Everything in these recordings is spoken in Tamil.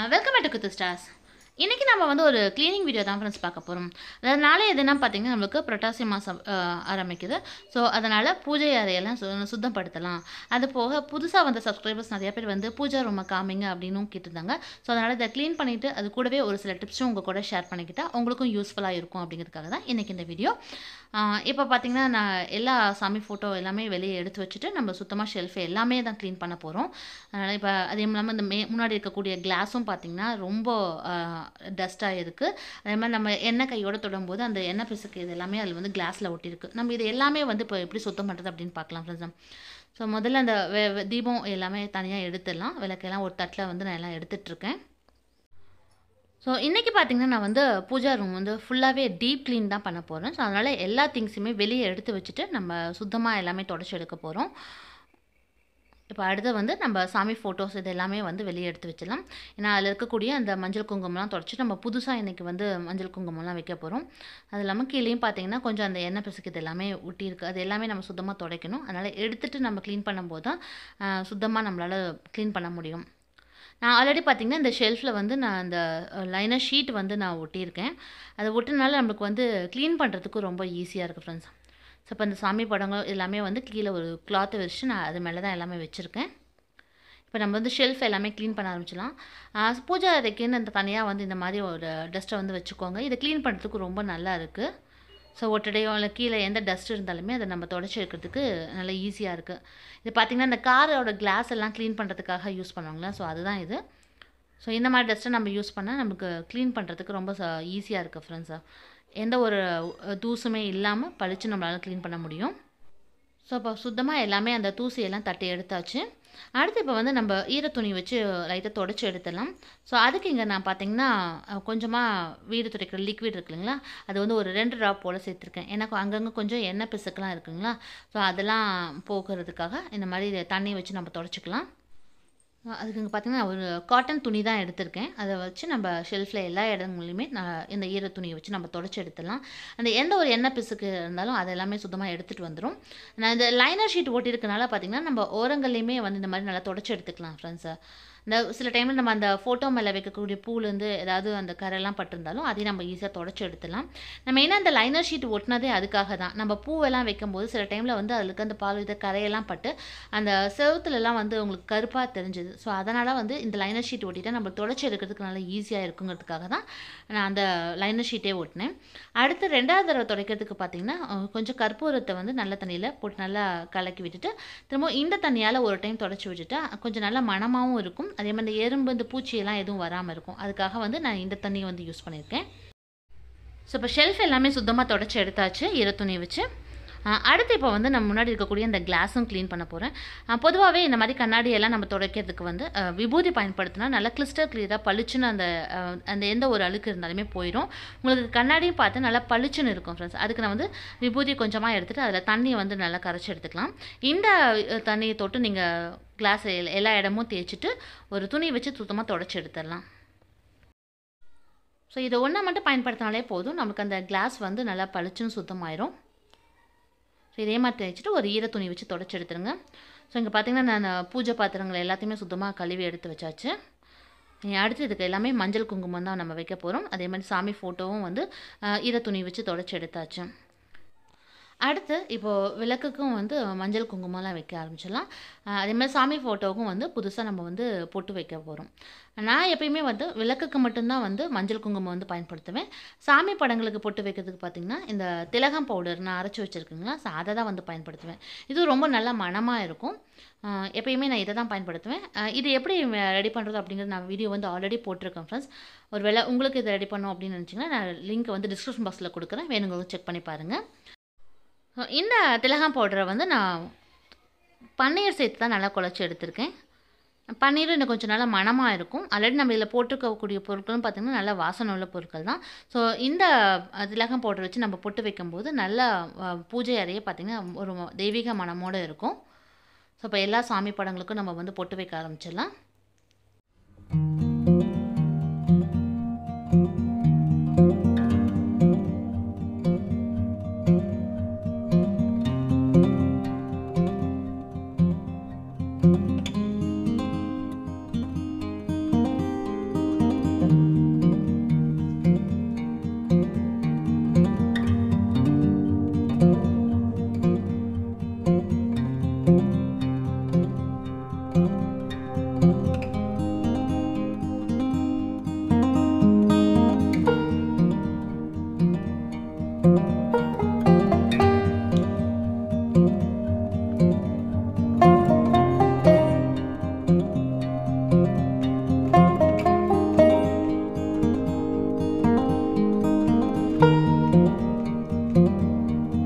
welcome back to Kuthu stars இன்றைக்கி நம்ம வந்து ஒரு க்ளீனிங் வீடியோ தான் ஃப்ரெண்ட்ஸ் பார்க்க போகிறோம் அதாவது நாளை எதுனா பார்த்தீங்கன்னா நம்மளுக்கு புரட்டாசி மாதம் ஆரம்பிக்குது ஸோ அதனால் பூஜை அறையெல்லாம் சு சுத்தப்படுத்தலாம் அது போக புதுசாக வந்த சப்ஸ்கிரைபர்ஸ் நிறைய பேர் வந்து பூஜா ரூமை காமிங்க அப்படின்னும் கேட்டிருந்தாங்க ஸோ அதனால் இதை க்ளீன் பண்ணிவிட்டு அது கூடவே ஒரு சில டிப்ஸும் உங்கள் கூட ஷேர் பண்ணிக்கிட்டால் உங்களுக்கும் யூஸ்ஃபுல்லாக இருக்கும் அப்படிங்கிறதுக்காக தான் இன்றைக்கி இந்த வீடியோ இப்போ பார்த்தீங்கன்னா நான் எல்லா சாமி ஃபோட்டோ எல்லாமே வெளியே எடுத்து வச்சுட்டு நம்ம சுத்தமாக ஷெல்ஃப் எல்லாமே தான் க்ளீன் பண்ண போகிறோம் அதனால் இப்போ அதே இல்லாமல் இந்த மே முன்னாடி இருக்கக்கூடிய கிளாஸும் பார்த்திங்கன்னா ரொம்ப டஸ்ட்டாக இருக்குது அதே மாதிரி நம்ம எண்ணெய் கையோட தொடும்போது அந்த எண்ணெய் பிசுக்கு இது எல்லாமே அதில் வந்து கிளாஸில் ஒட்டியிருக்கு நம்ம இது எல்லாமே வந்து இப்போ எப்படி சுத்தம் பண்ணுறது அப்படின்னு பார்க்கலாம் ஃப்ரெண்ட்ஸ் ஸோ முதல்ல அந்த வெ வெ- தீபம் எல்லாமே தனியாக எடுத்துடலாம் விளக்கெல்லாம் ஒரு தட்டில் வந்து நான் எல்லாம் எடுத்துட்ருக்கேன் ஸோ இன்றைக்கி பார்த்தீங்கன்னா நான் வந்து பூஜா ரூம் வந்து ஃபுல்லாகவே டீப் க்ளீன் தான் பண்ண போகிறேன் ஸோ அதனால் எல்லா திங்ஸுமே வெளியே எடுத்து வச்சுட்டு நம்ம சுத்தமாக எல்லாமே தொடச்சி எடுக்க போகிறோம் இப்போ அடுத்து வந்து நம்ம சாமி ஃபோட்டோஸ் இது எல்லாமே வந்து வெளியே எடுத்து வச்சிடலாம் ஏன்னா அதில் இருக்கக்கூடிய அந்த மஞ்சள் குங்குமம்லாம் தொடச்சி நம்ம புதுசாக இன்றைக்கி வந்து மஞ்சள் குங்குமம்லாம் வைக்க போகிறோம் அது இல்லாமல் கீழேயும் பார்த்தீங்கன்னா கொஞ்சம் அந்த எண்ணெய் பிசுக்கு இது எல்லாமே ஒட்டியிருக்கு அது எல்லாமே நம்ம சுத்தமாக துடைக்கணும் அதனால் எடுத்துகிட்டு நம்ம க்ளீன் பண்ணும்போது தான் சுத்தமாக நம்மளால் க்ளீன் பண்ண முடியும் நான் ஆல்ரெடி பார்த்தீங்கன்னா இந்த ஷெல்ஃபில் வந்து நான் அந்த லைனர் ஷீட் வந்து நான் ஒட்டியிருக்கேன் அதை ஒட்டினால நம்மளுக்கு வந்து க்ளீன் பண்ணுறதுக்கு ரொம்ப ஈஸியாக இருக்குது ஃப்ரெண்ட்ஸ் ஸோ இப்போ இந்த சாமி படங்கள் எல்லாமே வந்து கீழே ஒரு கிளாத்தை வச்சு நான் அது மேலே தான் எல்லாமே வச்சுருக்கேன் இப்போ நம்ம வந்து ஷெல்ஃப் எல்லாமே க்ளீன் பண்ண ஆரம்பிச்சிடலாம் ஆஹ் பூஜா அறைக்குன்னு இந்த தனியாக வந்து இந்த மாதிரி ஒரு டஸ்ட்டை வந்து வச்சுக்கோங்க இதை க்ளீன் பண்ணுறதுக்கு ரொம்ப நல்லா இருக்குது ஸோ ஒட்டடையோ இல்லை கீழே எந்த டஸ்ட் இருந்தாலுமே அதை நம்ம தொடச்சி எடுக்கிறதுக்கு நல்லா ஈஸியாக இருக்குது இது பார்த்திங்கன்னா இந்த காரோட கிளாஸ் எல்லாம் க்ளீன் பண்ணுறதுக்காக யூஸ் பண்ணுவாங்களா ஸோ அதுதான் இது ஸோ இந்த மாதிரி டஸ்ட்டை நம்ம யூஸ் பண்ணால் நமக்கு க்ளீன் பண்ணுறதுக்கு ரொம்ப ஈஸியாக இருக்குது ஃப்ரெண்ட்ஸாக எந்த ஒரு அஹ், தூசுமே இல்லாமல் பளிச்சு நம்மளால் க்ளீன் பண்ண முடியும் ஸோ இப்போ சுத்தமாக எல்லாமே அந்த தூசியெல்லாம் தட்டி எடுத்தாச்சு அடுத்து இப்போ வந்து நம்ம ஈர துணி வச்சு லைட்டாக தொடச்சி எடுத்துடலாம் ஸோ அதுக்கு இங்கே நான் பார்த்தீங்கன்னா அஹ், கொஞ்சமாக வீடு துடைக்கிற லிக்விட் இருக்கு இல்லைங்களா அது வந்து ஒரு ரெண்டு ட்ராப் போல் சேர்த்துருக்கேன் ஏன்னா கொ- அங்கங்கே கொஞ்சம் எண்ணெய் பிசுக்கெலாம் இருக்குங்களா ஸோ அதெல்லாம் போக்குறதுக்காக இந்த மாதிரி தண்ணி வச்சு நம்ம தொடச்சிக்கலாம் அஹ் அதுக்கு இங்கே பார்த்தீங்கன்னா ஒரு காட்டன் துணி தான் எடுத்திருக்கேன் அதை வச்சு நம்ம ஷெல்ஃபில் எல்லா இடங்களையுமே நான் இந்த ஈர துணியை வச்சு நம்ம தொடச்சி எடுத்துடலாம் அந்த எந்த ஒரு எண்ணெய் பிசுக்கு இருந்தாலும் அது எல்லாமே சுத்தமாக எடுத்துகிட்டு வந்துடும் நான் இந்த லைனர் ஷீட் ஒட்டியிருக்கனால பார்த்தீங்கன்னா நம்ம ஓரங்கள்லையுமே வந்து இந்த மாதிரி நல்லா தொடச்சி எடுத்துக்கலாம் ஃப்ரெண்ட்ஸை இந்த சில டைமில் நம்ம அந்த ஃபோட்டோ மேலே வைக்கக்கூடிய பூலேருந்து ஏதாவது அந்த கரெல்லாம் பட்டிருந்தாலும் அதையும் நம்ம ஈஸியாக தொடச்சி எடுத்துடலாம் நம்ம ஏன்னா அந்த லைனர் ஷீட் ஒட்டினதே அதுக்காக தான் நம்ம பூவெல்லாம் வைக்கும்போது சில டைமில் வந்து அதில் இருக்க அந்த பால் வித கரையெல்லாம் பட்டு அந்த செவுத்துலலாம் வந்து உங்களுக்கு கருப்பாக தெரிஞ்சுது ஸோ அதனால் வந்து இந்த லைனர் ஷீட் ஒட்டிட்டா நம்ம தொடச்சி எடுக்கிறதுக்கு நல்லா ஈஸியாக இருக்குங்கிறதுக்காக தான் நான் அந்த லைனர் ஷீட்டே ஒட்டினேன் அடுத்து ரெண்டாவது தடவை துடைக்கிறதுக்கு பார்த்தீங்கன்னா அஹ், கொஞ்சம் கற்பூரத்தை வந்து நல்ல தண்ணியில் போட்டு நல்லா கலக்கி விட்டுட்டு திரும்ப இந்த தண்ணியால் ஒரு டைம் தொடச்சி விட்டுட்டா கொஞ்சம் நல்லா மணமாகவும் இருக்கும் அதே மாதிரி இந்த எறும்பு இந்த பூச்சியெல்லாம் எதுவும் வராமல் இருக்கும் அதுக்காக வந்து நான் இந்த தண்ணியை வந்து யூஸ் பண்ணியிருக்கேன் ஸோ இப்போ ஷெல்ஃப் எல்லாமே சுத்தமாக தொடச்சி எடுத்தாச்சு ஈரத்துணி வச்சு ஆ, அடுத்து இப்போ வந்து நம்ம முன்னாடி இருக்கக்கூடிய இந்த கிளாஸும் க்ளீன் பண்ண போகிறேன் பொதுவாகவே இந்த மாதிரி கண்ணாடி எல்லாம் நம்ம துடைக்கிறதுக்கு வந்து ஆ, விபூதி பயன்படுத்தினா நல்லா கிறிஸ்டல் கிளியராக பளிச்சுன்னு அந்த ஆ, அந்த எந்த ஒரு அழுக்கு இருந்தாலுமே போயிடும் உங்களுக்கு கண்ணாடியும் பார்த்து நல்லா பளிச்சுன்னு இருக்கும் ஃப்ரெண்ட்ஸ் அதுக்கு நான் வந்து விபூதி கொஞ்சமாக எடுத்துகிட்டு அதில் தண்ணியை வந்து நல்லா கரைச்சி எடுத்துக்கலாம் இந்த அ, தண்ணியை தொட்டு நீங்கள் கிளாஸ் எல்லா இடமும் தேய்ச்சிட்டு ஒரு துணி வச்சு சுத்தமாக தொடச்சி எடுத்துடலாம் ஸோ இதை ஒன்றை மட்டும் பயன்படுத்தினாலே போதும் நமக்கு அந்த கிளாஸ் வந்து நல்லா பளிச்சுன்னு சுத்தமாயிரும் ஸோ இதே மாதிரி தேய்ச்சிட்டு ஒரு ஈர துணி வச்சு தொடச்சி எடுத்துருங்க ஸோ இங்கே பார்த்தீங்கன்னா நான் பூஜை பாத்திரங்கள் எல்லாத்தையுமே சுத்தமாக கழுவி எடுத்து வச்சாச்சு இனி அடுத்து இதுக்கு எல்லாமே மஞ்சள் குங்குமம் தான் நம்ம வைக்க போகிறோம் அதே மாதிரி சாமி ஃபோட்டோவும் வந்து ஆஹ், ஈர துணி வச்சு தொடச்சி எடுத்தாச்சு அடுத்து இப்போது விளக்குக்கும் வந்து மஞ்சள் குங்குமம்லாம் வைக்க ஆரம்பிச்சிடலாம் ஆஹ் அதே மாதிரி சாமி ஃபோட்டோவுக்கும் வந்து புதுசாக நம்ம வந்து பொட்டு வைக்க போகிறோம் நான் எப்பயுமே வந்து விளக்குக்கு மட்டும்தான் வந்து மஞ்சள் குங்குமம் வந்து பயன்படுத்துவேன் சாமி படங்களுக்கு பொட்டு வைக்கிறதுக்கு பார்த்திங்கன்னா இந்த திலகம் பவுடர் நான் அரைச்சி வச்சுருக்கீங்களா ஸோ அதை தான் வந்து பயன்படுத்துவேன் இது ரொம்ப நல்ல மணமாக இருக்கும் ஆஹ் எப்பயுமே நான் இதை தான் பயன்படுத்துவேன் ஆஹ் இது எப்படி ரெடி பண்ணுறது அப்படிங்கிறது நான் வீடியோ வந்து ஆல்ரெடி போட்டிருக்கேன் ஃப்ரெண்ட்ஸ் ஒரு வேளை உங்களுக்கு இதை ரெடி பண்ணோம் அப்படின்னு நினச்சிங்கன்னா நான் லிங்க் வந்து டிஸ்கிரிப்ஷன் பாக்ஸில் கொடுக்குறேன் வேணுங்க செக் பண்ணி பாருங்கள் ஸோ இந்த திலகம் பவுடரை வந்து நான் பன்னீர் சேர்த்து தான் நல்லா குழச்சி எடுத்திருக்கேன் பன்னீர் இன்னும் கொஞ்சம் நல்லா மணமாக இருக்கும் ஆல்ரெடி நம்ம இதில் போட்டிருக்கக்கூடிய பொருட்களும் பார்த்திங்கன்னா நல்லா வாசனை உள்ள பொருட்கள் தான் ஸோ இந்த அஹ், திலகம் பவுடர் வச்சு நம்ம பொட்டு வைக்கும்போது நல்லா அஹ், பூஜை அறையே பார்த்திங்கன்னா ஒரு தெய்வீக மனமோடு இருக்கும் ஸோ இப்போ எல்லா சாமி படங்களுக்கும் நம்ம வந்து பொட்டு வைக்க ஆரம்பிச்சிடலாம்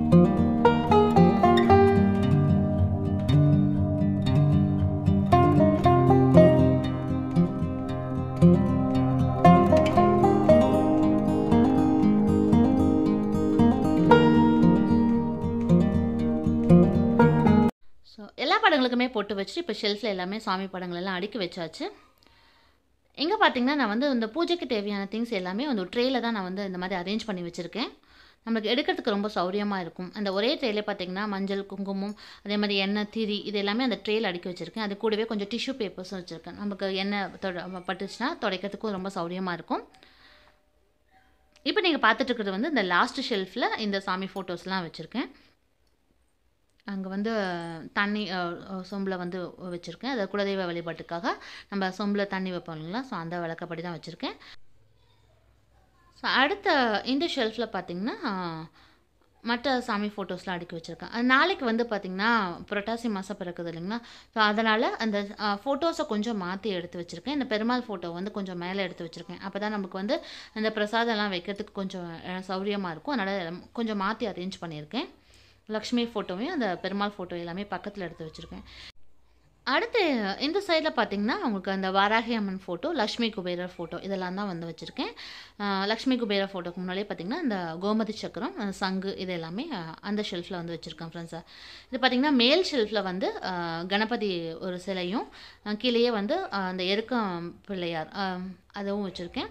ஸோ எல்லா படங்களுக்குமே போட்டு வச்சுட்டு இப்போ ஷெல்ஃபில் எல்லாமே சாமி படங்கள் எல்லாம் அடுக்கி வச்சாச்சு இங்கே பார்த்தீங்கன்னா நான் வந்து இந்த பூஜைக்கு தேவையான திங்ஸ் எல்லாமே வந்து ஒரு ட்ரேயில் தான் நான் வந்து இந்த மாதிரி அரேஞ்ச் பண்ணி வச்சுருக்கேன் நம்மளுக்கு எடுக்கிறதுக்கு ரொம்ப சௌரியமாக இருக்கும் அந்த ஒரே ட்ரேலே பார்த்தீங்கன்னா மஞ்சள் குங்குமம் அதே மாதிரி எண்ணெய் திரி இது எல்லாமே அந்த ட்ரேயில் அடுக்கி வச்சுருக்கேன் அது கூடவே கொஞ்சம் டிஷ்யூ பேப்பர்ஸும் வச்சுருக்கேன் நமக்கு எண்ணெய் தொட பட்டுச்சுன்னா துடைக்கிறதுக்கும் ரொம்ப சௌரியமாக இருக்கும் இப்போ நீங்கள் பார்த்துட்டு இருக்கிறது வந்து இந்த லாஸ்ட் ஷெல்ஃபில் இந்த சாமி ஃபோட்டோஸ்லாம் வச்சுருக்கேன் அங்கே வந்து தண்ணி சொம்பில் வந்து வச்சுருக்கேன் அது குலதெய்வ வழிபாட்டுக்காக நம்ம சொம்பில் தண்ணி வைப்போம் இல்லைங்களா ஸோ அந்த விளக்கப்படி தான் வச்சுருக்கேன் ஸோ அடுத்த இந்த ஷெல்ஃபில் பார்த்திங்கன்னா மற்ற சாமி ஃபோட்டோஸ்லாம் அடுக்கி வச்சுருக்கேன் அது நாளைக்கு வந்து பார்த்திங்கன்னா புரட்டாசி மாதம் பிறக்குது இல்லைங்களா ஸோ அதனால் அந்த ஃபோட்டோஸை கொஞ்சம் மாற்றி எடுத்து வச்சுருக்கேன் இந்த பெருமாள் ஃபோட்டோ வந்து கொஞ்சம் மேலே எடுத்து வச்சுருக்கேன் அப்போ தான் நமக்கு வந்து அந்த பிரசாதம்லாம் வைக்கிறதுக்கு கொஞ்சம் சௌரியமாக இருக்கும் அதனால் கொஞ்சம் மாற்றி அரேஞ்ச் பண்ணியிருக்கேன் லக்ஷ்மி ஃபோட்டோவையும் அந்த பெருமாள் ஃபோட்டோ எல்லாமே பக்கத்தில் எடுத்து வச்சுருக்கேன் அடுத்து இந்த சைடில் பார்த்தீங்கன்னா உங்களுக்கு அந்த வாராகி அம்மன் ஃபோட்டோ லக்ஷ்மி குபேரர் ஃபோட்டோ இதெல்லாம் தான் வந்து வச்சுருக்கேன் லக்ஷ்மி குபேரர் ஃபோட்டோக்கு முன்னாடியே பார்த்தீங்கன்னா இந்த கோமதி சக்கரம் அஹ் சங்கு இது எல்லாமே அஹ், அந்த ஷெல்ஃபில் வந்து வச்சுருக்கேன் ஃப்ரெண்ட்ஸை இது பார்த்திங்கன்னா மேல் ஷெல்ஃபில் வந்து அஹ், கணபதி ஒரு சிலையும் அஹ், கீழேயே வந்து அஹ், அந்த எருக்கம் பிள்ளையார் அஹ், அதுவும் வச்சுருக்கேன்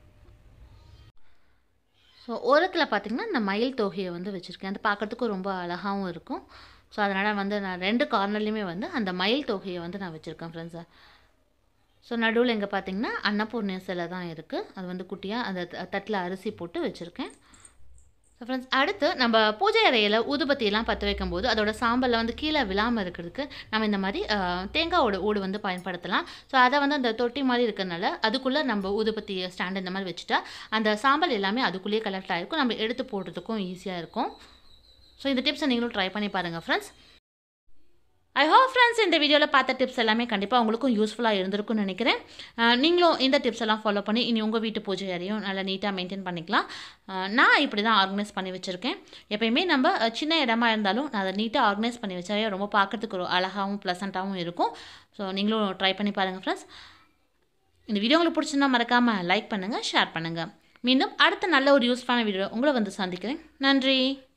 ஸோ ஓரத்தில் பார்த்தீங்கன்னா இந்த மயில் தொகையை வந்து வச்சுருக்கேன் அது பார்க்கறதுக்கும் ரொம்ப அழகாகவும் இருக்கும் ஸோ அதனால் வந்து நான் ரெண்டு கார்னர்லேயுமே வந்து அந்த மயில் தொகையை வந்து நான் வச்சுருக்கேன் ஃப்ரெண்ட்ஸை ஸோ நடுவில் இங்கே பார்த்தீங்கன்னா அன்னபூர்ணி சிலை தான் இருக்குது அது வந்து குட்டியாக அந்த த- தட்டில் அரிசி போட்டு வச்சுருக்கேன் ஸோ ஃப்ரெண்ட்ஸ் அடுத்து நம்ம பூஜை அறையில் ஊதுபத்தியெல்லாம் பற்ற வைக்கும்போது அதோட சாம்பலில் வந்து கீழே விழாமல் இருக்கிறதுக்கு நம்ம இந்த மாதிரி அஹ், தேங்காவோட ஓடு வந்து பயன்படுத்தலாம் ஸோ அதை வந்து அந்த தொட்டி மாதிரி இருக்கிறதுனால அதுக்குள்ளே நம்ம ஊதுபத்தி ஸ்டாண்ட் இந்த மாதிரி வச்சுட்டா அந்த சாம்பல் எல்லாமே அதுக்குள்ளேயே கலெக்ட் ஆகிருக்கும் நம்ம எடுத்து போடுறதுக்கும் ஈஸியாக இருக்கும் ஸோ இந்த டிப்ஸை நீங்களும் ட்ரை பண்ணி பாருங்கள் ஃப்ரெண்ட்ஸ் ஐ ஹோப் ஃப்ரெண்ட்ஸ் இந்த வீடியோவில் பார்த்த டிப்ஸ் எல்லாமே கண்டிப்பாக உங்களுக்கும் யூஸ்ஃபுல்லாக இருந்திருக்கும்னு நினைக்கிறேன் அஹ் நீங்களும் இந்த டிப்ஸ் எல்லாம் ஃபாலோ பண்ணி இனி உங்கள் வீட்டு பூஜை அறையும் நல்லா நீட்டாக மெயின்டைன் பண்ணிக்கலாம் அஹ் நான் இப்படி தான் ஆர்கனைஸ் பண்ணி வச்சுருக்கேன் எப்பயுமே நம்ம அஹ், சின்ன இடமா இருந்தாலும் நான் அதை நீட்டாக ஆர்கனைஸ் பண்ணி வச்சாவே ரொம்ப பார்க்கறதுக்கு ஒரு அழகாகவும் ப்ளசண்ட்டாகவும் இருக்கும் ஸோ நீங்களும் ட்ரை பண்ணி பாருங்கள் ஃப்ரெண்ட்ஸ் இந்த வீடியோ உங்களுக்கு பிடிச்சிருந்தா மறக்காமல் லைக் பண்ணுங்கள் ஷேர் பண்ணுங்கள் மீண்டும் அடுத்த நல்ல ஒரு யூஸ்ஃபுல்லான வீடியோ உங்களை வந்து சந்திக்கிறேன் நன்றி